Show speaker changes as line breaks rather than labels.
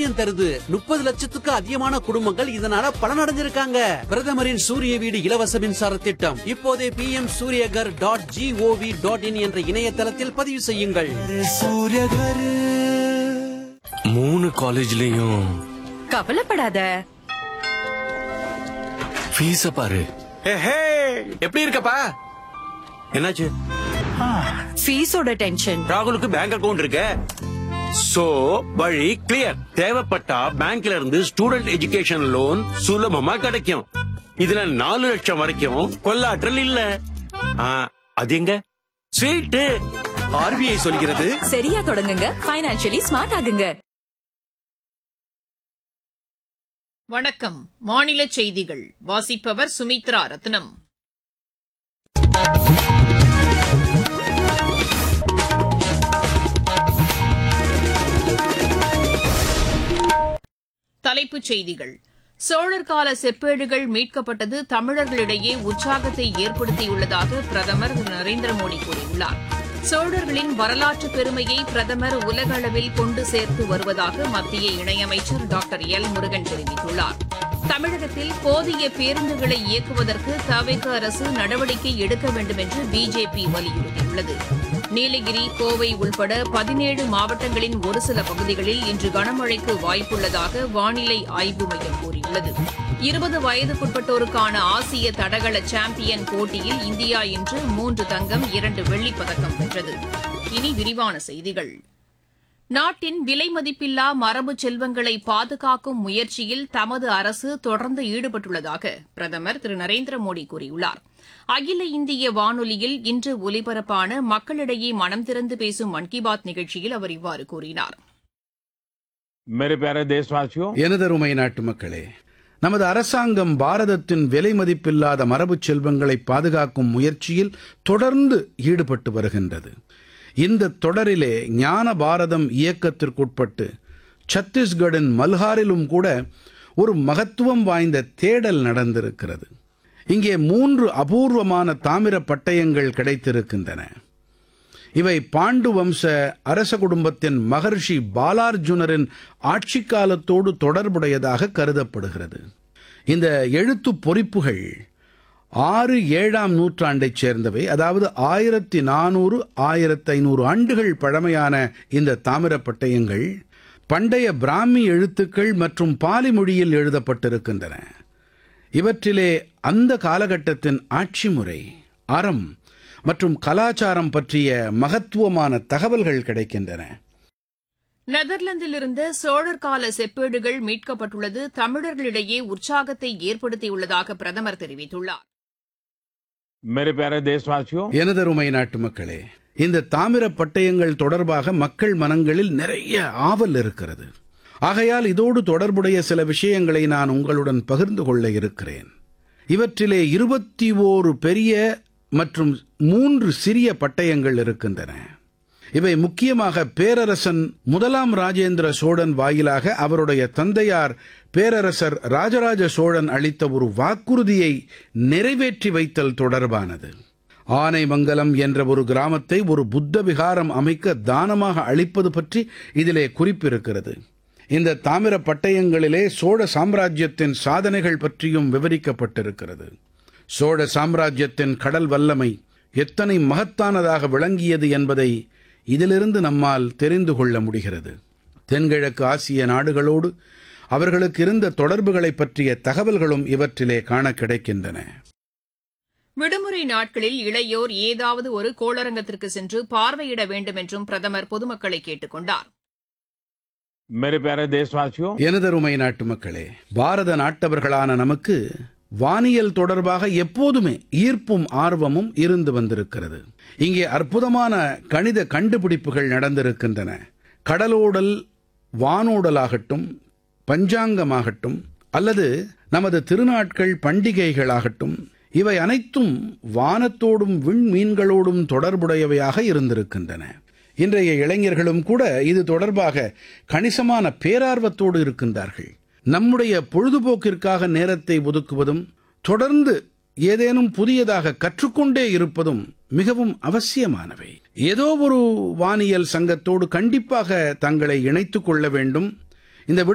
மானியம் தருது முப்பது லட்சத்துக்கு அதிகமான குடும்பங்கள் இதனால பலனடைஞ்சிருக்காங்க பிரதமரின் சூரிய வீடு இலவச மின்சார திட்டம் இப்போதே P M Suryaghar dot GOV dot in என்ற இணையதளத்தில் பதிவு செய்யுங்கள்
மூணு காலேஜ்லயும்
கவலைப்படாத
ஃபீஸ பாரு எப்படி இருக்கப்பா என்னாச்சு
ஃபீஸோட டென்ஷன்
ராகுலுக்கு பேங்க் அக்கவுண்ட் இருக்கு சோ வழி கிளியர் தேவைப்பட்டா பேங்க்ல இருந்து ஸ்டூடெண்ட் எஜுகேஷன் லோன் சுலபமா கிடைக்கும் இதுல நாலு லட்சம் வரைக்கும் கொள்ளாற்றல் இல்ல ஆ, அது எங்க ஸ்வீட்டு ஆர்பிஐ சொல்கிறது
சரியா தொடங்குங்க ஃபைனான்சியலி ஸ்மார்ட் ஆகுங்க
வணக்கம் மாநில செய்திகள் வாசிப்பவர் சுமித்ரா ரத்னம் தலைப்புச் செய்திகள் சோழர் கால செப்பேடுகள் மீட்கப்பட்டது தமிழர்களிடையே உற்சாகத்தை ஏற்படுத்தியுள்ளதாக பிரதமர் திரு நரேந்திர மோடி கூறியுள்ளார் சோழர்களின் வரலாற்று பெருமையை பிரதமர் உலக அளவில் கொண்டு சேர்த்து வருவதாக மத்திய இணையமைச்சர் டாக்டர் எல் முருகன் தெரிவித்துள்ளார் தமிழகத்தில் போதிய பேருந்துகளை இயக்குவதற்கு தவிக அரசு நடவடிக்கை எடுக்க வேண்டும் என்று பிஜேபி வலியுறுத்தியுள்ளது நீலகிரி கோவை உள்பட பதினேழு மாவட்டங்களின் ஒரு சில பகுதிகளில் இன்று கனமழைக்கு வாய்ப்புள்ளதாக வானிலை ஆய்வு மையம் கூறியுள்ளது இருபது வயதுக்குட்பட்டோருக்கான ஆசிய தடகள சாம்பியன் போட்டியில் இந்தியா இன்று மூன்று தங்கம் இரண்டு வெள்ளிப் பதக்கம் வென்றது இனி விரிவான செய்திகள் நாட்டின் விலைமதிப்பில்லா மரபு செல்வங்களை பாதுகாக்கும் முயற்சியில் தமது அரசு தொடர்ந்து ஈடுபட்டுள்ளதாக பிரதமர் திரு நரேந்திர மோடி கூறியுள்ளார் அகில இந்திய வானொலியில் இன்று ஒலிபரப்பான மக்களிடையே மனம் திறந்து பேசும் மன் கி பாத் நிகழ்ச்சியில் அவர் இவ்வாறு கூறினார்
मेरे प्यारे देशवासियों
எனதருமை நாட்டு மக்களே நமது அரசாங்கம் பாரதத்தின் விலை மதிப்பில்லாத மரபுச் செல்வங்களை பாதுகாக்கும் முயற்சியில் தொடர்ந்து ஈடுபட்டு வருகின்றது இந்த தொடரிலே ஞான பாரதம் இயக்கத்திற்குட்பட்டு சத்தீஸ்கடின் மல்ஹாரிலும் கூட ஒரு மகத்துவம் வாய்ந்த தேடல் நடந்திருக்கிறது இங்கே மூன்று அபூர்வமான தாமிர பட்டயங்கள் கிடைத்திருக்கின்றன இவை பாண்டு வம்ச அரச குடும்பத்தின் மகர்ஷி பாலார்ஜுனரின் ஆட்சி காலத்தோடு தொடர்புடையதாக கருதப்படுகிறது இந்த எழுத்துப் பொறிப்புகள் ஆறு ஏழாம் நூற்றாண்டைச் சேர்ந்தவை அதாவது ஆயிரத்தி நானூறு ஆயிரத்தி ஐநூறு ஆண்டுகள் பழமையான இந்த தாமிரப் பட்டயங்கள் பண்டைய பிராமி எழுத்துக்கள் மற்றும் பாலி மொழியில் எழுதப்பட்டிருக்கின்றன இவற்றிலே அந்த காலகட்டத்தின் ஆட்சி முறை அறம் மற்றும் கலாச்சாரம் பற்றிய மகத்துவமான தகவல்கள் கிடைக்கின்றன
நெதர்லாந்திலிருந்து சோழர் கால செப்பேடுகள் மீட்கப்பட்டுள்ளது தமிழர்களிடையே உற்சாகத்தை ஏற்படுத்தியுள்ளதாக பிரதமர் தெரிவித்துள்ளார்
मेरे प्यारे देशवासियों
எனதருமை நாட்டு மக்களே இந்த தாமிர பட்டயங்கள் தொடர்பாக மக்கள் மனங்களில் நிறைய ஆவல் இருக்கிறது ஆகையால் இதோடு தொடர்புடைய சில விஷயங்களை நான் உங்களுடன் பகிர்ந்து கொள்ள இருக்கிறேன் இவற்றிலே இருபத்தி ஓரு பெரிய மற்றும் மூன்று சிறிய பட்டயங்கள் இருக்கின்றன இவை முக்கியமாக பேரரசன் முதலாம் ராஜேந்திர சோழன் வாயிலாக அவருடைய தந்தையார் பேரரசர் ராஜராஜ சோழன் அளித்த ஒரு வாக்குறுதியை நிறைவேற்றி வைத்தல் தொடர்பானது ஆனைமங்கலம் என்ற ஒரு கிராமத்தை ஒரு புத்த விகாரம் அமைக்க தானமாக அளிப்பது பற்றி இதிலே குறிப்பிருக்கிறது இந்த தாமிர பட்டயங்களிலே சோழ சாம்ராஜ்யத்தின் சாதனைகள் பற்றியும் விவரிக்கப்பட்டிருக்கிறது சோழ சாம்ராஜ்யத்தின் கடல் வல்லமை எத்தனை மகத்தானதாக விளங்கியது என்பதை இதிலிருந்து நம்மால் தெரிந்து கொள்ள முடிகிறது தென்கிழக்கு ஆசிய நாடுகளோடு அவர்களுக்கு இருந்த தொடர்புகளைப் பற்றிய தகவல்களும் இவற்றிலே காண கிடைக்கின்றன
விடுமுறை நாட்களில் இளையோர் ஏதாவது ஒரு கோளரங்கத்திற்கு சென்று பார்வையிட வேண்டும் என்றும் பிரதமர் பொதுமக்களை கேட்டுக் கொண்டார்
मेरे प्यारे देशवासियों
எனதருமை நாட்டு மக்களே பாரத நாட்டவர்களான நமக்கு வானியல் தொடர்பாக எப்போதுமே ஈர்ப்பும் ஆர்வமும் இருந்து வந்திருக்கிறது இங்கே அற்புதமான கணித கண்டுபிடிப்புகள் நடந்திருக்கின்றன கடலோடல் வானோடலாகட்டும் பஞ்சாங்கமாகட்டும் அல்லது நமது திருநாட்கள் பண்டிகைகளாகட்டும் இவை அனைத்தும் வானத்தோடும் விண்மீன்களோடும் தொடர்புடையவையாக இருந்திருக்கின்றன இன்றைய இளைஞர்களும் கூட இது தொடர்பாக கணிசமான பேரார்வத்தோடு இருக்கின்றார்கள் நம்முடைய பொழுதுபோக்கிற்காக நேரத்தை ஒதுக்குவதும் தொடர்ந்து ஏதேனும் புதியதாக கற்றுக்கொண்டே இருப்பதும் மிகவும் அவசியமானவை ஏதோ ஒரு வானியல் சங்கத்தோடு கண்டிப்பாக தங்களை இணைத்துக் கொள்ள வேண்டும் இந்த